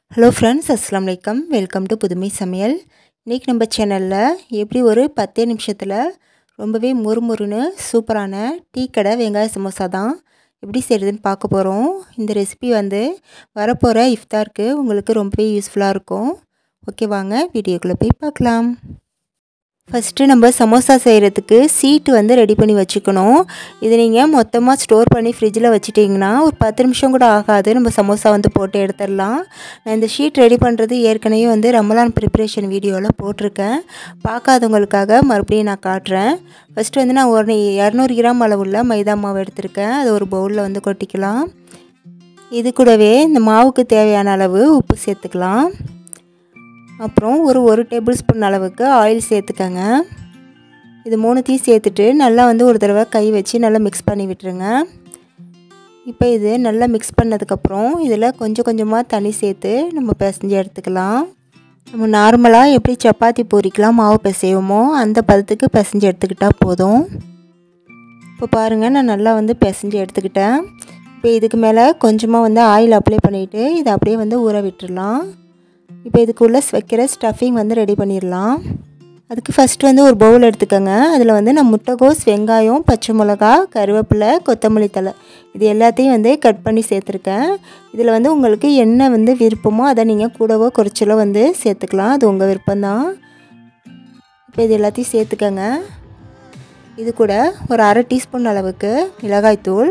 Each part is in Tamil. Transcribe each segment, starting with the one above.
ஹலோ ஃப்ரெண்ட்ஸ் அஸ்லாம் வலைக்கம் வெல்கம் டு புதுமை சமையல் இன்றைக்கி நம்ம சேனலில் எப்படி ஒரு பத்தே நிமிஷத்தில் ரொம்பவே முறுமுறுன்னு சூப்பரான டீ கடை வெங்காய சமோசா தான் எப்படி செய்கிறதுன்னு பார்க்க போகிறோம் இந்த ரெசிபி வந்து வரப்போகிற இஃப்தாருக்கு உங்களுக்கு ரொம்பவே யூஸ்ஃபுல்லாக இருக்கும் ஓகே வாங்க வீடியோக்குள்ளே போய் பார்க்கலாம் ஃபஸ்ட்டு நம்ம சமோசா செய்கிறதுக்கு சீட்டு வந்து ரெடி பண்ணி வச்சுக்கணும் இது நீங்கள் மொத்தமாக ஸ்டோர் பண்ணி ஃப்ரிட்ஜில் வச்சுட்டிங்கன்னா ஒரு பத்து நிமிஷம் கூட ஆகாது நம்ம சமோசா வந்து போட்டு எடுத்துடலாம் நான் இந்த ஷீட் ரெடி பண்ணுறது ஏற்கனவே வந்து ரமலான் ப்ரிப்ரேஷன் வீடியோவில் போட்டிருக்கேன் பார்க்காதவங்களுக்காக மறுபடியும் நான் காட்டுறேன் ஃபஸ்ட்டு வந்து நான் ஒரு இரநூறு கிராம் அளவுள்ள மைதா மாவு எடுத்திருக்கேன் அது ஒரு பவுலில் வந்து கொட்டிக்கலாம் இது கூடவே இந்த மாவுக்கு தேவையான அளவு உப்பு சேர்த்துக்கலாம் அப்புறம் ஒரு ஒரு டேபிள் ஸ்பூன் அளவுக்கு ஆயில் சேர்த்துக்கங்க இது மூணுத்தையும் சேர்த்துட்டு நல்லா வந்து ஒரு தடவை கை வச்சு நல்லா மிக்ஸ் பண்ணி விட்டுருங்க இப்போ இது நல்லா மிக்ஸ் பண்ணதுக்கப்புறம் இதில் கொஞ்சம் கொஞ்சமாக தண்ணி சேர்த்து நம்ம பிசைஞ்சு எடுத்துக்கலாம் நம்ம நார்மலாக எப்படி சப்பாத்தி பூரிக்கெலாம் மாவு பிசைவோமோ அந்த பதத்துக்கு பிசைஞ்சு எடுத்துக்கிட்டால் போதும் இப்போ பாருங்கள் நான் நல்லா வந்து பிசைஞ்சு எடுத்துக்கிட்டேன் இப்போ இதுக்கு மேலே கொஞ்சமாக வந்து ஆயில் அப்ளை பண்ணிவிட்டு இதை அப்படியே வந்து ஊற விட்டுடலாம் இப்போ இதுக்குள்ளே வைக்கிற ஸ்டஃபிங் வந்து ரெடி பண்ணிடலாம் அதுக்கு ஃபஸ்ட்டு வந்து ஒரு பவுல் எடுத்துக்கோங்க அதில் வந்து நான் முட்டைகோஸ் வெங்காயம் பச்சை மிளகா கருவேப்பிலை கொத்தமல்லி தலை இது எல்லாத்தையும் வந்து கட் பண்ணி சேர்த்துருக்கேன் இதில் வந்து உங்களுக்கு என்ன வந்து விருப்பமோ அதை நீங்கள் கூடவோ குறைச்சலோ வந்து சேர்த்துக்கலாம் அது உங்கள் விருப்பம்தான் இப்போ இது எல்லாத்தையும் சேர்த்துக்கோங்க இது கூட ஒரு அரை டீஸ்பூன் அளவுக்கு மிளகாய்த்தூள்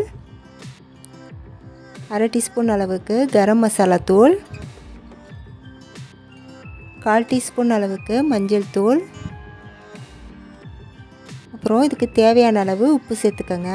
அரை டீஸ்பூன் அளவுக்கு கரம் மசாலா தூள் கால் டீஸ்பூன் அளவுக்கு மஞ்சள் தூள் அப்புறம் இதுக்கு தேவையான அளவு உப்பு சேர்த்துக்கோங்க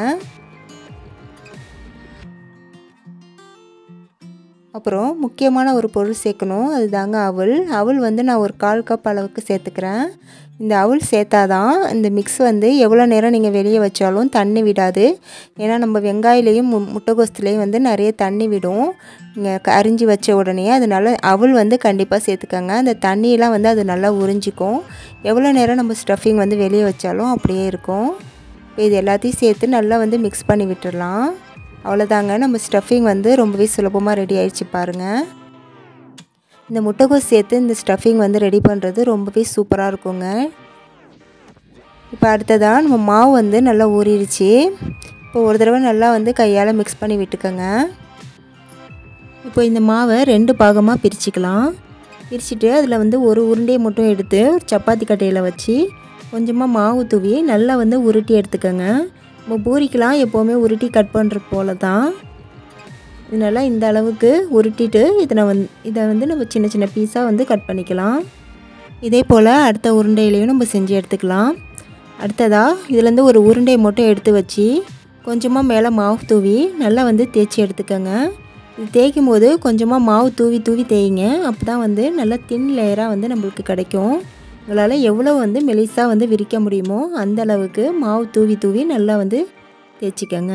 அப்புறம் முக்கியமான ஒரு பொருள் சேர்க்கணும் அது தாங்க அவல் அவல் வந்து நான் ஒரு கால் கப் அளவுக்கு சேர்த்துக்கிறேன் இந்த அவல் சேர்த்தாதான் இந்த மிக்ஸ் வந்து எவ்வளோ நேரம் நீங்கள் வெளியே வச்சாலும் தண்ணி விடாது ஏன்னா நம்ம வெங்காயிலையும் மு முட்டைகோஸ்துலேயும் வந்து நிறைய தண்ணி விடும் நீங்கள் அரிஞ்சு வச்ச உடனே அதனால அவல் வந்து கண்டிப்பாக சேர்த்துக்கோங்க அந்த தண்ணியெலாம் வந்து அது நல்லா உறிஞ்சிக்கும் எவ்வளோ நேரம் நம்ம ஸ்டஃபிங் வந்து வெளியே வச்சாலும் அப்படியே இருக்கும் இப்போ இது எல்லாத்தையும் சேர்த்து நல்லா வந்து மிக்ஸ் பண்ணி விட்டுடலாம் அவ்வளோதாங்க நம்ம ஸ்டஃபிங் வந்து ரொம்பவே சுலபமாக ரெடி ஆயிடுச்சு பாருங்கள் இந்த முட்டைகோஸ் சேர்த்து இந்த ஸ்டஃபிங் வந்து ரெடி பண்ணுறது ரொம்பவே சூப்பராக இருக்குங்க இப்போ அடுத்ததாக நம்ம மாவு வந்து நல்லா ஊறிடுச்சு இப்போ ஒரு தடவை நல்லா வந்து கையால் மிக்ஸ் பண்ணி விட்டுக்கோங்க இப்போ இந்த மாவை ரெண்டு பாகமாக பிரிச்சுக்கலாம் பிரிச்சுட்டு அதில் வந்து ஒரு உருண்டையை மட்டும் எடுத்து ஒரு சப்பாத்தி கட்டையில் வச்சு கொஞ்சமாக மாவு தூவி நல்லா வந்து உருட்டி எடுத்துக்கோங்க நம்ம பூரிக்கெலாம் எப்போவுமே உருட்டி கட் பண்ணுற போல தான் இதனால் இந்த அளவுக்கு உருட்டிட்டு இதை வந்து இதை வந்து நம்ம சின்ன சின்ன பீஸாக வந்து கட் பண்ணிக்கலாம் இதே போல் அடுத்த உருண்டையிலையும் நம்ம செஞ்சு எடுத்துக்கலாம் அடுத்ததாக இதுலேருந்து ஒரு உருண்டையை மட்டும் எடுத்து வச்சு கொஞ்சமாக மேலே மாவு தூவி நல்லா வந்து தேய்ச்சி எடுத்துக்கோங்க இது தேய்க்கும் போது கொஞ்சமாக மாவு தூவி தூவி தேய்ங்க அப்போ தான் வந்து நல்லா தின் லேயராக வந்து நம்மளுக்கு கிடைக்கும் உங்களால் எவ்வளோ வந்து மெலிசாக வந்து விரிக்க முடியுமோ அந்த அளவுக்கு மாவு தூவி தூவி நல்லா வந்து தேய்ச்சிக்கோங்க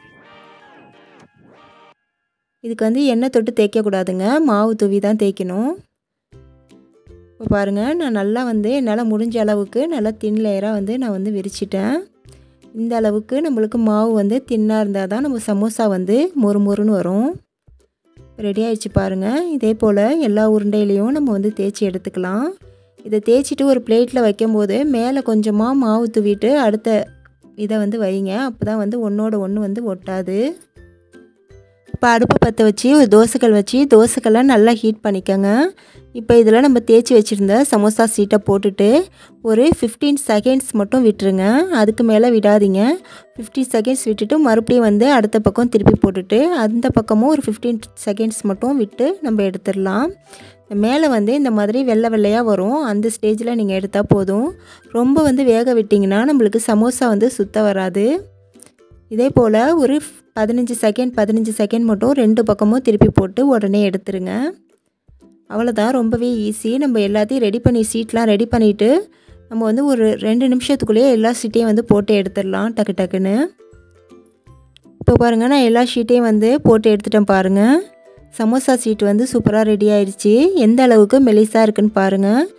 இதுக்கு வந்து எண்ணெய் தொட்டு தேய்க்கக்கூடாதுங்க மாவு தூவி தான் தேய்க்கணும் இப்போ பாருங்கள் நான் நல்லா வந்து என்னால் முடிஞ்ச அளவுக்கு நல்லா தின் லேயராக வந்து நான் வந்து விரிச்சிட்டேன் இந்த அளவுக்கு நம்மளுக்கு மாவு வந்து தின்னாக இருந்தால் தான் நம்ம சமோசா வந்து மொறு மொறுன்னு வரும் ரெடி ஆகிடுச்சு பாருங்கள் இதே போல் எல்லா உருண்டையிலையும் நம்ம வந்து தேய்ச்சி எடுத்துக்கலாம் இதை தேய்ச்சிட்டு ஒரு பிளேட்டில் வைக்கும்போது மேலே கொஞ்சமாக மாவு தூவிட்டு அடுத்த இதை வந்து வைங்க அப்போ தான் வந்து ஒன்றோட ஒன்று வந்து ஒட்டாது இப்போ அடுப்பை பற்ற வச்சு ஒரு தோசைக்கல் வச்சு தோசைக்கல்லை நல்லா ஹீட் பண்ணிக்கோங்க இப்போ இதில் நம்ம தேய்ச்சி வச்சுருந்த சமோசா சீட்டை போட்டுட்டு ஒரு ஃபிஃப்டீன் செகண்ட்ஸ் மட்டும் விட்டுருங்க அதுக்கு மேலே விடாதீங்க ஃபிஃப்டீன் செகண்ட்ஸ் விட்டுட்டு மறுபடியும் வந்து அடுத்த பக்கம் திருப்பி போட்டுட்டு அந்த பக்கமும் ஒரு ஃபிஃப்டீன் செகண்ட்ஸ் மட்டும் விட்டு நம்ம எடுத்துடலாம் மேலே வந்து இந்த மாதிரி வெள்ளை வெள்ளையாக வரும் அந்த ஸ்டேஜில் நீங்கள் எடுத்தால் போதும் ரொம்ப வந்து வேக விட்டிங்கன்னா நம்மளுக்கு சமோசா வந்து சுத்த வராது இதே போல் ஒரு பதினஞ்சு செகண்ட் பதினஞ்சு செகண்ட் மட்டும் ரெண்டு பக்கமும் திருப்பி போட்டு உடனே எடுத்துருங்க அவ்வளோதான் ரொம்பவே ஈஸி நம்ம எல்லாத்தையும் ரெடி பண்ணி சீட்லாம் ரெடி பண்ணிவிட்டு நம்ம வந்து ஒரு ரெண்டு நிமிஷத்துக்குள்ளேயே எல்லா சீட்டையும் வந்து போட்டு எடுத்துடலாம் டக்கு டக்குன்னு இப்போ பாருங்கள் நான் எல்லா ஷீட்டையும் வந்து போட்டு எடுத்துட்டேன் பாருங்கள் சமோசா சீட் வந்து சூப்பராக ரெடி ஆயிடுச்சு எந்த அளவுக்கு மெலிசாக இருக்குன்னு பாருங்கள்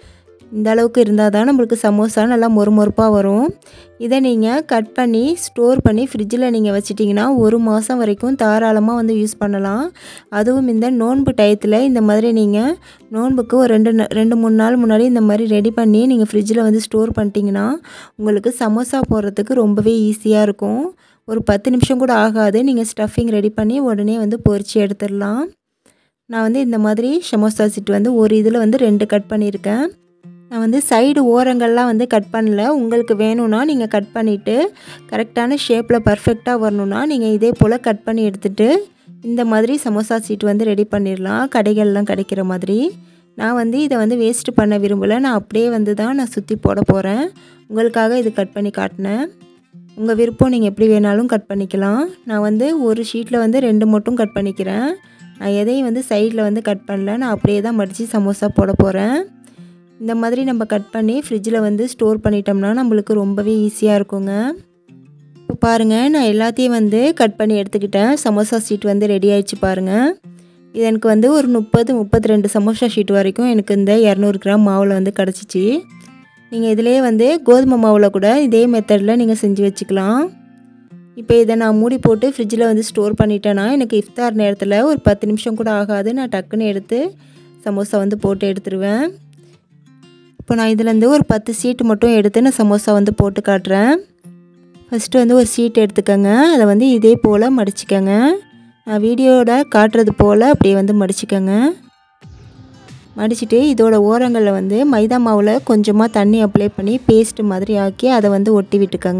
இந்த அளவுக்கு இருந்தால் தான் நம்மளுக்கு சமோசா நல்லா மொறுமொறுப்பாக வரும் இதை நீங்கள் கட் பண்ணி ஸ்டோர் பண்ணி ஃப்ரிட்ஜில் நீங்கள் வச்சிட்டிங்கன்னா ஒரு மாதம் வரைக்கும் தாராளமாக வந்து யூஸ் பண்ணலாம் அதுவும் இந்த நோன்பு டயத்தில் இந்த மாதிரி நீங்கள் நோன்புக்கு ஒரு ரெண்டு ரெண்டு மூணு நாள் முன்னாடி இந்த மாதிரி ரெடி பண்ணி நீங்கள் ஃப்ரிட்ஜில் வந்து ஸ்டோர் பண்ணிட்டீங்கன்னா உங்களுக்கு சமோசா போடுறதுக்கு ரொம்பவே ஈஸியாக இருக்கும் ஒரு பத்து நிமிஷம் கூட ஆகாது நீங்கள் ஸ்டஃபிங் ரெடி பண்ணி உடனே வந்து பொரித்து எடுத்துடலாம் நான் வந்து இந்த மாதிரி சமோசா சீட் வந்து ஒரு இதில் வந்து ரெண்டு கட் பண்ணியிருக்கேன் நான் வந்து சைடு ஓரங்கள்லாம் வந்து கட் பண்ணல உங்களுக்கு வேணும்னா நீங்கள் கட் பண்ணிவிட்டு கரெக்டான ஷேப்பில் பர்ஃபெக்டாக வரணுன்னா நீங்கள் இதே போல் கட் பண்ணி எடுத்துகிட்டு இந்த மாதிரி சமோசா சீட் வந்து ரெடி பண்ணிடலாம் கடைகள்லாம் கிடைக்கிற மாதிரி நான் வந்து இதை வந்து வேஸ்ட்டு பண்ண விரும்பலை நான் அப்படியே வந்து தான் நான் சுற்றி போட போகிறேன் உங்களுக்காக இது கட் பண்ணி காட்டினேன் உங்கள் விருப்பம் நீங்கள் எப்படி வேணாலும் கட் பண்ணிக்கலாம் நான் வந்து ஒரு ஷீட்டில் வந்து ரெண்டு மட்டும் கட் பண்ணிக்கிறேன் நான் எதையும் வந்து சைடில் வந்து கட் பண்ணல நான் அப்படியே தான் மடித்து சமோசா போட போகிறேன் இந்த மாதிரி நம்ம கட் பண்ணி ஃப்ரிட்ஜில் வந்து ஸ்டோர் பண்ணிட்டோம்னா நம்மளுக்கு ரொம்பவே ஈஸியாக இருக்குங்க இப்போ பாருங்கள் நான் எல்லாத்தையும் வந்து கட் பண்ணி எடுத்துக்கிட்டேன் சமோசா ஷீட் வந்து ரெடி ஆயிடுச்சு பாருங்கள் இது எனக்கு வந்து ஒரு முப்பது முப்பத்தி ரெண்டு சமோசா ஷீட் வரைக்கும் எனக்கு இந்த இரநூறு கிராம் மாவில் வந்து கிடச்சிச்சு நீங்கள் இதிலே வந்து கோதுமை மாவில் கூட இதே மெத்தடில் நீங்கள் செஞ்சு வச்சுக்கலாம் இப்போ இதை நான் மூடி போட்டு ஃப்ரிட்ஜில் வந்து ஸ்டோர் பண்ணிட்டேன்னா எனக்கு இஃப்தார் நேரத்தில் ஒரு பத்து நிமிஷம் கூட ஆகாது நான் டக்குன்னு எடுத்து சமோசா வந்து போட்டு எடுத்துருவேன் இப்போ நான் இதுலேருந்து ஒரு பத்து சீட்டு மட்டும் எடுத்து நான் சமோசா வந்து போட்டு காட்டுறேன் ஃபஸ்ட்டு வந்து ஒரு சீட் எடுத்துக்கோங்க அதை வந்து இதே போல் மடிச்சுக்கோங்க நான் வீடியோட காட்டுறது போல் அப்படியே வந்து மடிச்சுக்கோங்க மடிச்சுட்டு இதோட ஓரங்களில் வந்து மைதா மாவில் கொஞ்சமாக தண்ணி அப்ளை பண்ணி பேஸ்ட் மாதிரி ஆக்கி அதை வந்து ஒட்டி விட்டுக்கோங்க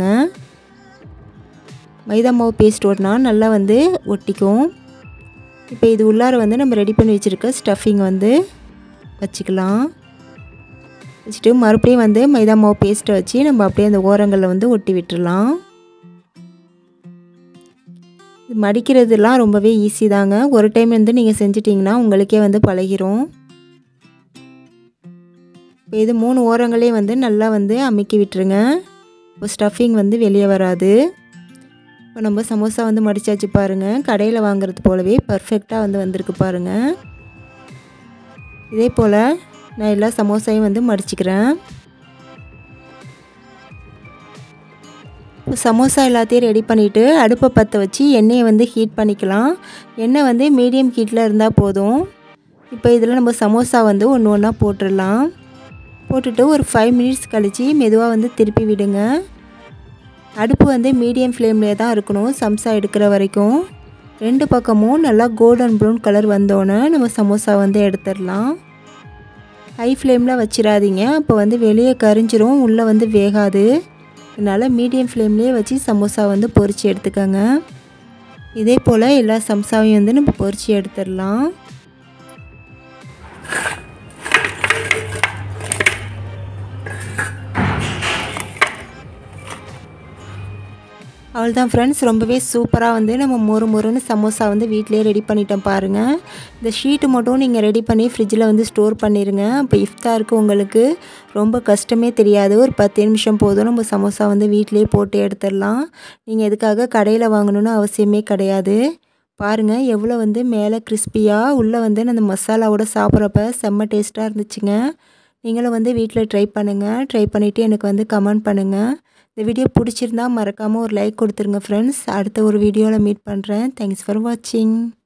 மைதா மாவு பேஸ்ட் ஓட்டினா நல்லா வந்து ஒட்டிக்கும் இப்போ இது உள்ளார வந்து நம்ம ரெடி பண்ணி வச்சுருக்க ஸ்டஃபிங் வந்து வச்சுக்கலாம் வச்சுட்டு மறுபடியும் வந்து மைதா மாவு பேஸ்ட்டை வச்சு நம்ம அப்படியே அந்த ஓரங்களில் வந்து ஒட்டி விட்டுடலாம் இது மடிக்கிறதுலாம் ரொம்பவே ஈஸி தாங்க ஒரு டைம் வந்து நீங்கள் செஞ்சிட்டிங்கன்னா உங்களுக்கே வந்து பழகிரும் இப்போ இது மூணு ஓரங்களையும் வந்து நல்லா வந்து அமுக்கி விட்டுருங்க இப்போ ஸ்டஃபிங் வந்து வெளியே வராது இப்போ நம்ம சமோசா வந்து மடித்தாச்சு பாருங்கள் கடையில் வாங்குறது போலவே பர்ஃபெக்டாக வந்து வந்திருக்கு பாருங்கள் இதே போல் நான் எல்லா சமோசாயும் வந்து மடிச்சுக்கிறேன் இப்போ சமோசா எல்லாத்தையும் ரெடி பண்ணிவிட்டு அடுப்பை பற்ற வச்சு எண்ணெயை வந்து ஹீட் பண்ணிக்கலாம் எண்ணெய் வந்து மீடியம் ஹீட்டில் இருந்தால் போதும் இப்போ இதில் நம்ம சமோசா வந்து ஒன்று ஒன்றா போட்டுடலாம் போட்டுட்டு ஒரு ஃபைவ் மினிட்ஸ் கழித்து மெதுவாக வந்து திருப்பி விடுங்க அடுப்பு வந்து மீடியம் ஃப்ளேம்லேயே தான் இருக்கணும் சம்சா எடுக்கிற வரைக்கும் ரெண்டு பக்கமும் நல்லா கோல்டன் ப்ரௌன் கலர் வந்தோடனே நம்ம சமோசா வந்து எடுத்துடலாம் ஹை ஃப்ளேமில் வச்சிடாதீங்க அப்போ வந்து வெளியே கரிஞ்சிரும் உள்ளே வந்து வேகாது அதனால் மீடியம் ஃப்ளேம்லேயே வச்சு சமோசா வந்து பொரித்து எடுத்துக்கோங்க இதே போல் எல்லா சம்சாவையும் வந்து நம்ம பொரித்து எடுத்துடலாம் அவ்வளோதான் ஃப்ரெண்ட்ஸ் ரொம்பவே சூப்பராக வந்து நம்ம மொறு மொறுன்னு சமோசா வந்து வீட்டிலே ரெடி பண்ணிட்டோம் பாருங்கள் இந்த ஷீட்டு மட்டும் நீங்கள் ரெடி பண்ணி ஃப்ரிட்ஜில் வந்து ஸ்டோர் பண்ணிடுங்க அப்போ இஃப்தாருக்கு உங்களுக்கு ரொம்ப கஷ்டமே தெரியாது ஒரு பத்து நிமிஷம் போதும் நம்ம சமோசா வந்து வீட்டிலே போட்டு எடுத்துடலாம் நீங்கள் எதுக்காக கடையில் வாங்கணுன்னு அவசியமே கிடையாது பாருங்கள் எவ்வளோ வந்து மேலே கிறிஸ்பியாக உள்ளே வந்து அந்த மசாலாவோட சாப்பிட்றப்ப செம்ம டேஸ்ட்டாக இருந்துச்சுங்க நீங்களும் வந்து வீட்டில் ட்ரை பண்ணுங்கள் ட்ரை பண்ணிவிட்டு எனக்கு வந்து கமெண்ட் பண்ணுங்கள் இந்த வீடியோ பிடிச்சிருந்தா மறக்காமல் ஒரு லைக் கொடுத்துருங்க ஃப்ரெண்ட்ஸ் அடுத்த ஒரு வீடியோவில் மீட் பண்ணுறேன் தேங்க்ஸ் ஃபார் வாட்சிங்